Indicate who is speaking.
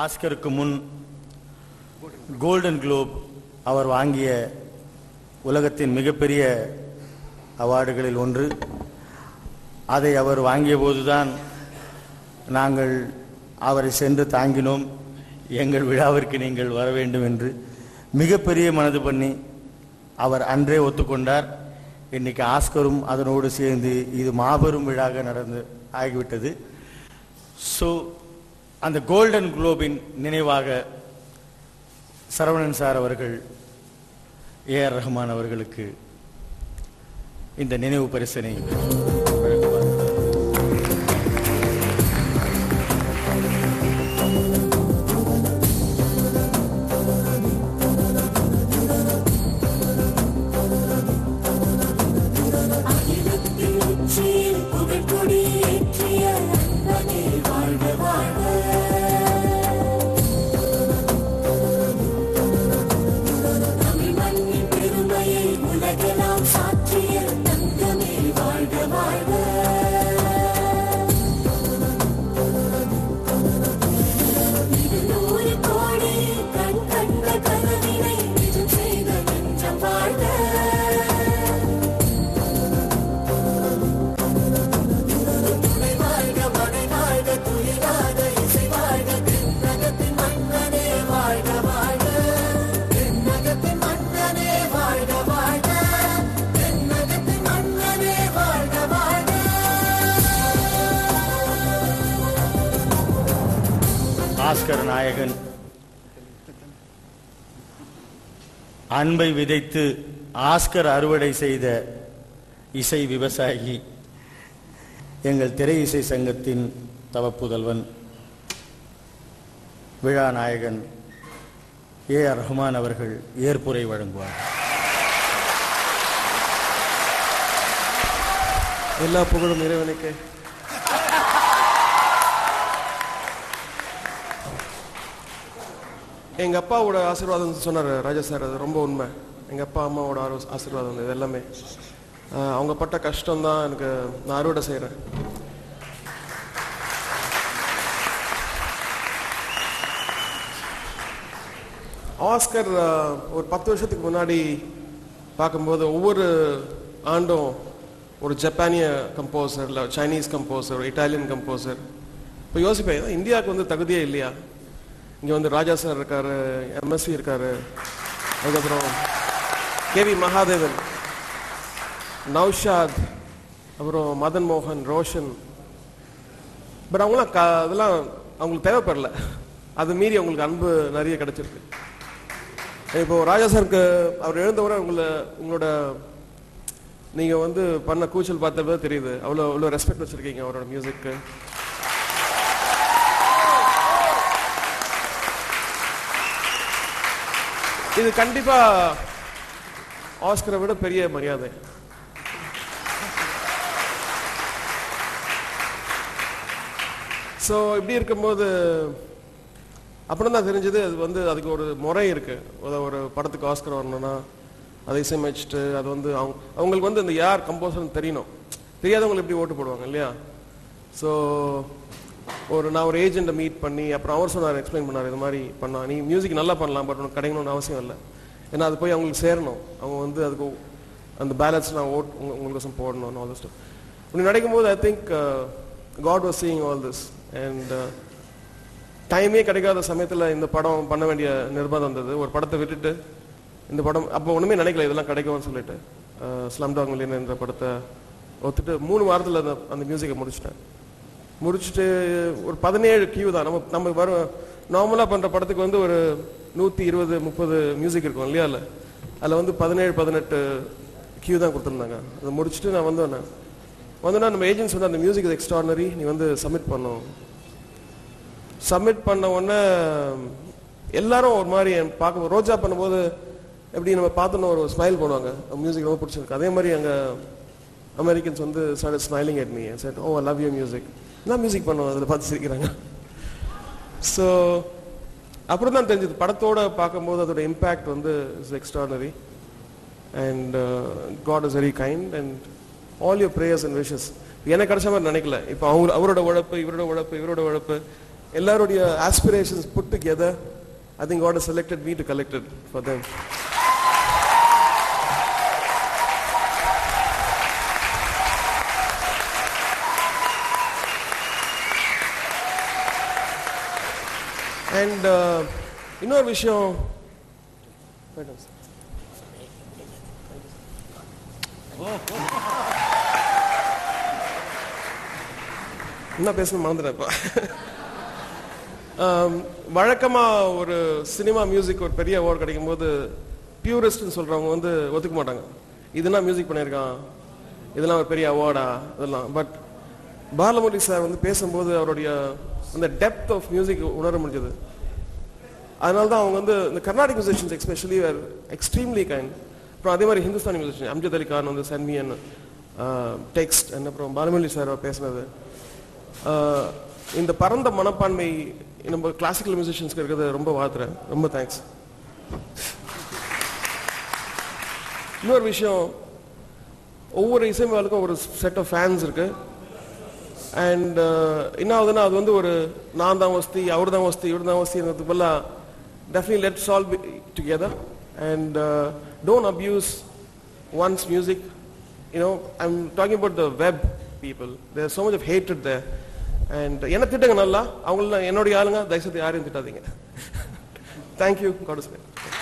Speaker 1: ஆஸ்கருக்கு முன் golden Globe அவர் வாங்கிய உலகத்தின் மிகப்பெரிய அவார்டுகளில் ஒன்று அதை அவர் வாங்கிய போதுதான் நாங்கள் அவரை சென்று தாங்கினோம் எங்கள் விழாவிற்கு நீங்கள் வர வேண்டும் என்று மிகப்பெரிய மனது பண்ணி அவர் அன்றே ஒத்துக்கொண்டார் இன்னைக்கு ஆஸ்கரும் அதனோடு சேர்ந்து இது மாபெரும் விழாக நடந்து ஆகிவிட்டது ஸோ அந்த கோல்டன் குளோபின் நினைவாக சரவணன் சார் அவர்கள் ஏஆர் ரஹ்மான் அவர்களுக்கு இந்த நினைவு பரிசனை வழங்குவார்
Speaker 2: அகிலத்தில் உச்சியில் புகழ்கொடி ஏற்றிய அன்பனே வாழ்க வாழ்க தமிழ் மண்ணின் பெருமையை உலகெல்லாம் சாற்றிய தங்கமே வாழ்க வாழ்க இருநூறு கோடி கண் கண்ட கனவினை நிஜம் செய்த நெஞ்சம் வாழ்க துணை வாழ்க மனை வாழ்க துயிலாக இசை வாழ்க தென்னகத்தின் மன்னனே வாழ்க வாழ்க தென்னகத்தின் மன்னனே வாழ்க வாழ்க தென்னகத்தின் மன்னனே வாழ்க வாழ்க
Speaker 1: ஆஸ்கர் நாயகன் அன்பை விதைத்து ஆஸ்கர் அறுவடை செய்த இசை விவசாயி எங்கள் திரை இசை சங்கத்தின் தவப்புதல்வன் விழா நாயகன் ஏ ஆர் ரஹ்மான் அவர்கள் ஏற்புரை வழங்குவார்
Speaker 3: எல்லா புகழும் இறைவனுக்கு எங்க அப்பாவோட ஆசீர்வாதம் சொன்னார் ராஜா சார் அது ரொம்ப உண்மை எங்க அப்பா அம்மாவோட ஆரோ- ஆசீர்வாதம் இது எல்லாமே ஆஹ் அவங்க பட்ட கஷ்டம் தான் எனக்கு நான் அறுவடை செய்கிறேன் ஆஸ்கர் ஆஹ், ஒரு பத்து வருஷத்துக்கு முன்னாடி பார்க்கும்போது ஒவ்வொரு ஆண்டும் ஒரு ஜப்பானிய கம்போசர் இல்லை சைனீஸ் கம்போசர் இட்டாலியன் கம்போசர் இப்போ யோசிப்பேன் "ஏன் இந்தியாவுக்கு வந்து தகுதியே இல்லையா இங்கே வந்து ராஜா சார் இருக்காரு எம்எஸ்வி இருக்காரு அதுக்கப்புறம் கேவி மகாதேவன் நௌஷாத் அப்புறம் மதன் மோகன் ரோஷன் பட் அவங்களாம் க அதெல்லாம் அவங்களுக்கு தேவைப்படல அது மீறி அவங்களுக்கு அன்பு நிறைய கிடைச்சிருக்கு இப்போ ராஜா சாருக்கு அவர் எழுந்தவரை உங்களை உங்களோட நீங்க வந்து பண்ண கூச்சல் பார்த்தப்ப தெரியுது அவ்வளோ அவ்வளோ ரெஸ்பெக்ட் வச்சிருக்கீங்க அவரோட மியூசிக்கு இது கண்டிப்பா ஆஸ்கரை விட பெரிய மரியாதை ஸோ இப்படி இருக்கும்போது அப்புறம் தான் தெரிஞ்சது அது வந்து அதுக்கு ஒரு முறை இருக்கு ஒரு- ஒரு படத்துக்கு ஆஸ்கர் வரணும்னா அதை இசையமைச்சிட்டு அது வந்து அவங்க அவங்களுக்கு வந்து இந்த யார் கம்போசர்னு தெரியணும் தெரியாதவங்களுக்கு எப்படி ஓட்டு போடுவாங்க இல்லையா ஸோ ஒரு நான் ஒரு ஏஜெண்ட்டை மீட் பண்ணி அப்புறம் அவர் சொன்னார் எக்ஸ்பிளைன் பண்ணார் இது மாதிரி பண்ணா நீ மியூசிக் நல்லா பண்ணலாம் பட் உனக்கு கிடைக்கணும்னு அவசியம் இல்லை ஏன்னா அது போய் அவங்களுக்கு சேரணும் அவங்க வந்து அதுக்கு அந்த பேலன்ஸ் நான் ஓட் உங்க- உங்களுக்கோசம் போடணும் ஆல் ஸ்டப் இப்படி நடக்கும்போது I think God was seeing all this and டைமே கிடைக்காத சமயத்தில் இந்த படம் பண்ண வேண்டிய நிர்பந்தம் வந்தது ஒரு படத்தை விட்டுட்டு இந்த படம் அப்போ ஒன்றுமே நினைக்கல இதெல்லாம் கிடைக்கும்னு சொல்லிட்டு ஸ்லம் டாக் மில்லியன் என்ற படத்தை ஒத்துட்டு மூணு வாரத்தில் அந்த அந்த மியூசிக்கை முடிச்சிட்டேன் முடிச்சுட்டு ஒரு பதினேழு கியூ தான் நம்ம நம்ம வரும் நார்மலாக பண்ணுற படத்துக்கு வந்து ஒரு நூற்றி இருபது முப்பது மியூசிக் இருக்கும் இல்லையா இல்லை அதில் வந்து பதினேழு பதினெட்டு கியூ தான் கொடுத்துருந்தாங்க அதை முடிச்சுட்டு நான் வந்து வந்தேன் வந்தோன்னா நம்ம ஏஜென்ட்ஸ் வந்து அந்த மியூசிக் எக்ஸ்ட்ரானரி நீ வந்து சப்மிட் பண்ணணும் சப்மிட் பண்ண உடனே எல்லாரும் ஒரு மாதிரி என் பார்க்க ரோஜா பண்ணும்போது எப்படி நம்ம பார்த்தோன்னு ஒரு ஸ்மைல் பண்ணுவாங்க மியூசிக் ரொம்ப பிடிச்சிருக்கு அதே மாதிரி அங்கே அமெரிக்கன்ஸ் வந்து start smiling at me sir oh love you music என்ன மியூசிக் பண்ணுவோம் அதில் பார்த்து சிரிக்கிறாங்க ஸோ அப்புறம் தான் தெரிஞ்சது படத்தோட பார்க்கும்போது அதோட இம்பேக்ட் வந்து is extraordinary and God is very kind and all your prayers and wishes எனக்கு கிடைச்ச மாதிரி நினைக்கல இப்போ அவங்க அவரோட உழைப்பு இவரோட உழைப்பு இவரோட உழைப்பு எல்லாருடைய aspirations put together I think God selected me to collected for them and இன்னொரு விஷயம் என்ன பேசணும் மறந்துட்டேன் இப்போ ஆம், வழக்கமா ஒரு சினிமா மியூசிக் ஒரு பெரிய அவார்டு கிடைக்கும் போது பியூரிஸ்ட்னு சொல்றவங்க வந்து ஒத்துக்க மாட்டாங்க இதுனா மியூசிக் பண்ணியிருக்கான் இதெல்லாம் ஒரு பெரிய அவார்டா இதெல்லாம் பட் பாலமுரளி சார் வந்து பேசும்போது அவருடைய அந்த டெப்த் ஆஃப் மியூசிக் உணர முடிஞ்சது அதனால தான் அவங்க வந்து இந்த Carnatic musicians especially were extremely kind அப்புறம் அதே மாதிரி ஹிந்துஸ்தானி மியூசிஷியன் அம்ஜத் அலி கான் வந்து சன்மியன் டெக்ஸ்ட் அண்ட் அப்புறம் பாலமுரளி சார் பேசுனது ஆஹ், இந்த பரந்த மனப்பான்மை நம்ம கிளாசிக்கல் மியூசிஷியன்ஸ்க்கு இருக்கிறது ரொம்ப வாழ்த்துறேன் ரொம்ப தேங்க்ஸ் இன்னொரு விஷயம் ஒவ்வொரு இசைமேலுக்கும் ஒரு செட் ஆஃப் ஃபேன்ஸ் இருக்கு அண்ட் என்ன ஆகுதுன்னா அது வந்து ஒரு நான் தான் வஸ்தி அவர் தான் வஸ்தி இவர் தான் வஸ்திங்கிறதுக்கு பதிலாக definitely let solve together and don't abuse one's music you know I'm talking about the web people there so much of hatred there and என்ன திட்டுங்க நல்லா அவங்கள என்னுடைய ஆளுங்க தயவுசெய்து யாரையும் திட்டாதீங்க தேங்க்யூ காட்